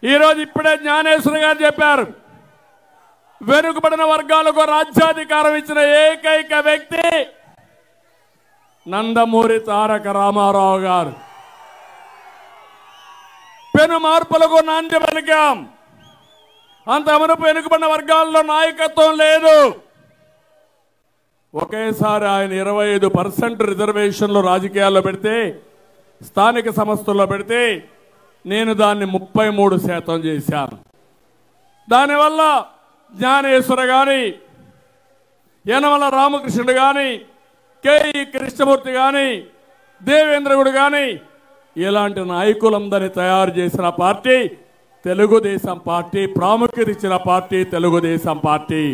ఈరోజు ఇప్పుడే జ్ఞానేశ్వర గారు చెప్పారు వెనుకబడిన వర్గాలకు రాజ్యాధికారం ఇచ్చిన ఏకైక వ్యక్తి నందమూరి తారక రామారావు గారు పెను మార్పులకు నాంది పలికాం అంత మునుపు వెనుకబడిన వర్గాల్లో నాయకత్వం లేదు ఒకేసారి ఆయన ఇరవై ఐదు పర్సెంట్ రిజర్వేషన్లు రాజకీయాల్లో పెడితే స్థానిక సంస్థల్లో పెడితే నేను దాన్ని ముప్పై మూడు శాతం చేశాను దానివల్ల జ్ఞానేశ్వర గాని యనమల రామకృష్ణుడు గాని కేఈ కృష్ణమూర్తి గాని దేవేంద్రగుడు గాని ఇలాంటి నాయకులందరినీ తయారు చేసిన పార్టీ తెలుగుదేశం పార్టీ ప్రాముఖ్యత ఇచ్చిన పార్టీ తెలుగుదేశం పార్టీ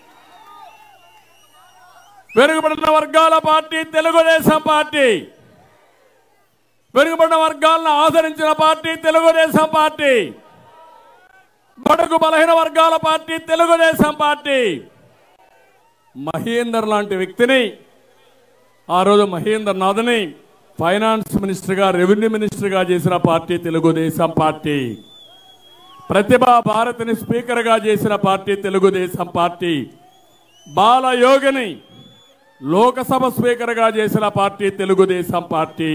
వెనుకబడిన వర్గాల పార్టీ తెలుగుదేశం పార్టీ వెనుకబడిన వర్గాలను ఆదరించిన పార్టీ తెలుగుదేశం పార్టీ బడుగు బలహీన వర్గాల పార్టీ తెలుగుదేశం పార్టీ మహేందర్ లాంటి వ్యక్తిని ఆ రోజు మహేందర్ నాథ్ని ఫైనాన్స్ మినిస్టర్గా రెవెన్యూ మినిస్టర్గా చేసిన పార్టీ తెలుగుదేశం పార్టీ ప్రతిభా భారతిని స్పీకర్గా చేసిన పార్టీ తెలుగుదేశం పార్టీ బాలయోగిని లోకసభ స్పీకర్గా చేసిన పార్టీ తెలుగుదేశం పార్టీ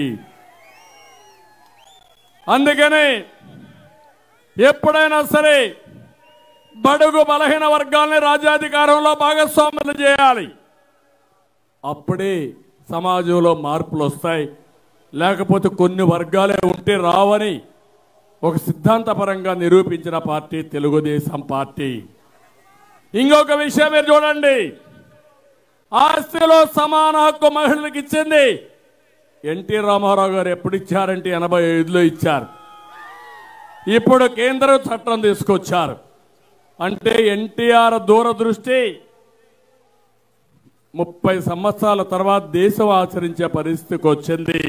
అందుకని ఎప్పుడైనా సరే బడుగు బలహీన వర్గాల్ని రాజ్యాధికారంలో భాగస్వాములు చేయాలి అప్పుడే సమాజంలో మార్పులు వస్తాయి లేకపోతే కొన్ని వర్గాలే ఉంటే రావని ఒక సిద్ధాంతపరంగా నిరూపించిన పార్టీ తెలుగుదేశం పార్టీ ఇంకొక విషయం మీరు చూడండి ఆస్తిలో సమాన హక్కు మహిళలకు ఇచ్చింది ఎన్టీ రామారావు గారు ఎప్పుడు ఇచ్చారంటే ఎనభై ఐదులో ఇచ్చారు ఇప్పుడు కేంద్ర చట్టం తీసుకొచ్చారు అంటే ఎన్టీఆర్ దూరదృష్టి ముప్పై సంవత్సరాల తర్వాత దేశం ఆచరించే పరిస్థితికి వచ్చింది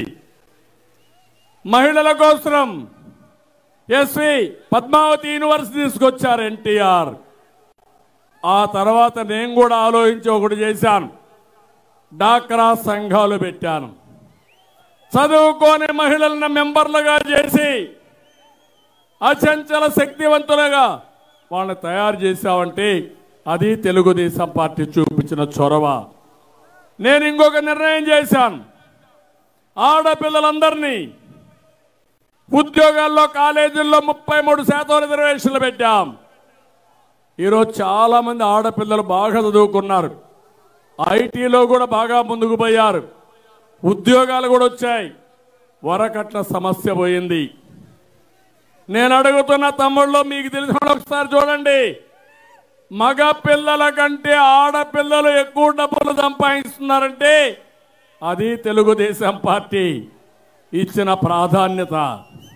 మహిళల కోసం ఎస్వి పద్మావతి యూనివర్సిటీ తీసుకొచ్చారు ఎన్టీఆర్ ఆ తర్వాత నేను కూడా ఆలోచించి ఒకటి చేశాను డాక్రా సంఘాలు పెట్టాను చదువుకోని మహిళలను మెంబర్లుగా చేసి అచంచల శక్తివంతులుగా వాళ్ళని తయారు చేశామంటే అది తెలుగుదేశం పార్టీ చూపించిన చొరవ నేను ఇంకొక నిర్ణయం చేశాను ఆడపిల్లలందరినీ ఉద్యోగాల్లో కాలేజీల్లో ముప్పై మూడు శాతం రిజర్వేషన్లు పెట్టాం ఈరోజు చాలా మంది ఆడపిల్లలు బాగా చదువుకున్నారు ఐటీలో కూడా బాగా ముందుకు పోయారు ఉద్యోగాలు కూడా వచ్చాయి వరకట్ల సమస్య పోయింది నేను అడుగుతున్న తమ్ముళ్ళు మీకు తెలిసిన వాళ్ళు ఒకసారి చూడండి మగ పిల్లల కంటే ఆడపిల్లలు ఎక్కువ డబ్బులు సంపాదిస్తున్నారంటే అది తెలుగుదేశం పార్టీ ఇచ్చిన ప్రాధాన్యత